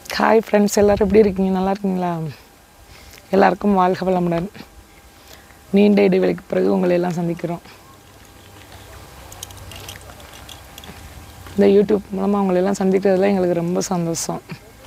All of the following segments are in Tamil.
ஹாய் ஃப்ரெண்ட்ஸ் எல்லோரும் எப்படி இருக்கீங்க நல்லா இருக்கீங்களா எல்லாருக்கும் வாழ்க வளமுடன் நீண்ட இடைவெளிக்கு பிறகு உங்களை எல்லாம் சந்திக்கிறோம் இந்த யூடியூப் மூலமாக உங்களை எல்லாம் சந்திக்கிறதுல எங்களுக்கு ரொம்ப சந்தோஷம்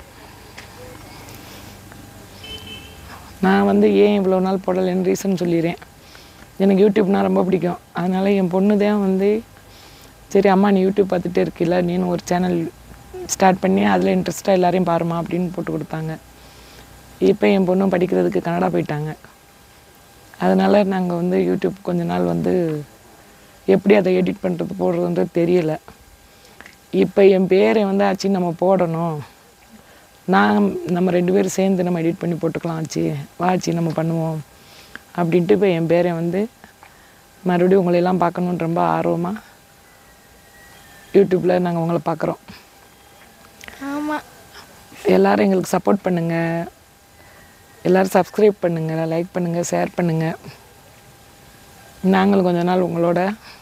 நான் வந்து ஏன் இவ்வளோ நாள் போடலைன்னு ரீசன் சொல்லிடுறேன் எனக்கு யூடியூப்னால் ரொம்ப பிடிக்கும் அதனால் என் பொண்ணு தான் வந்து சரி அம்மா நீ யூடியூப் பார்த்துட்டே இருக்கில்ல நீனு ஒரு சேனல் ஸ்டார்ட் பண்ணி அதில் இன்ட்ரெஸ்ட்டாக எல்லாரையும் பாருமா அப்படின்னு போட்டு கொடுத்தாங்க இப்போ என் பொண்ணும் படிக்கிறதுக்கு கனடா போயிட்டாங்க அதனால் நாங்கள் வந்து யூடியூப் கொஞ்ச நாள் வந்து எப்படி அதை எடிட் பண்ணுறது போடுறதுன்றது தெரியல இப்போ என் பேரை வந்து ஆச்சு நம்ம போடணும் நான் நம்ம ரெண்டு பேரும் சேர்ந்து நம்ம எடிட் பண்ணி போட்டுக்கலாம் ஆச்சு வா ஆச்சி நம்ம பண்ணுவோம் அப்படின்ட்டு இப்போ என் பேரை வந்து மறுபடியும் உங்களை எல்லாம் பார்க்கணுன்னு ரொம்ப ஆர்வமாக யூடியூப்பில் நாங்கள் உங்களை பார்க்குறோம் ஆமாம் எல்லாரும் எங்களுக்கு சப்போர்ட் பண்ணுங்கள் எல்லோரும் சப்ஸ்கிரைப் பண்ணுங்கள் லைக் பண்ணுங்கள் ஷேர் பண்ணுங்கள் நாங்களும் கொஞ்ச நாள் உங்களோட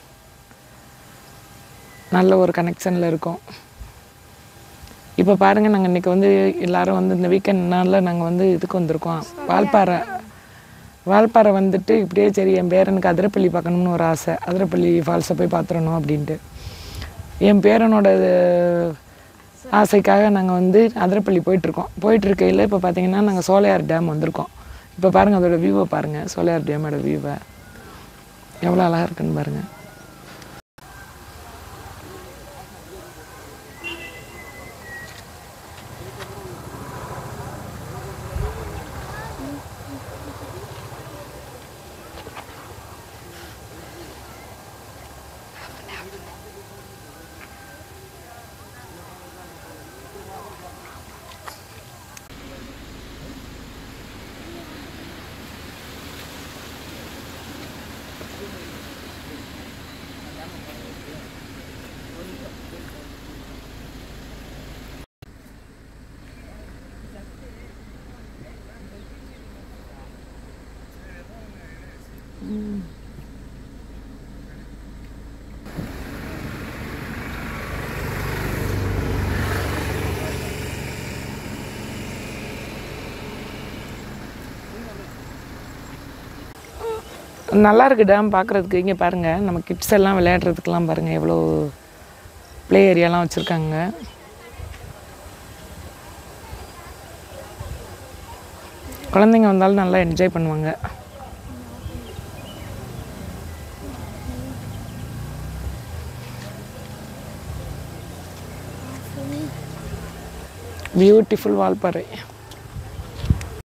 நல்ல ஒரு கனெக்ஷனில் இருக்கோம் இப்போ பாருங்கள் நாங்கள் இன்றைக்கி வந்து எல்லாரும் வந்து இந்த வீக்கெண்ட்னால நாங்கள் வந்து இதுக்கு வந்திருக்கோம் வால்பாறை வால்பாறை வந்துட்டு இப்படியே சரி என் பேரனுக்கு அதிரப்பள்ளி பார்க்கணும்னு ஒரு ஆசை அதிரப்பள்ளி ஃபால்ஸை போய் பார்த்துடணும் அப்படின்ட்டு என் பேரனோட ஆசைக்காக நாங்கள் வந்து அதிரப்பள்ளி போயிட்டுருக்கோம் போயிட்டுருக்கையில் இப்போ பார்த்தீங்கன்னா நாங்கள் சோலையார் டேம் வந்திருக்கோம் இப்போ பாருங்கள் அதோட வியூவை பாருங்கள் சோலையார் டேமோட வியூவை எவ்வளோ அழகாக இருக்குன்னு பாருங்கள் நல்லா இருக்கு டேம் பார்க்குறதுக்கு இங்கே பாருங்கள் நம்ம கிட்ஸ் எல்லாம் விளையாடுறதுக்கெல்லாம் பாருங்கள் எவ்வளோ ப்ளே ஏரியாலாம் வச்சுருக்காங்க குழந்தைங்க வந்தாலும் நல்லா என்ஜாய் பண்ணுவாங்க பியூட்டிஃபுல் வால்பாறை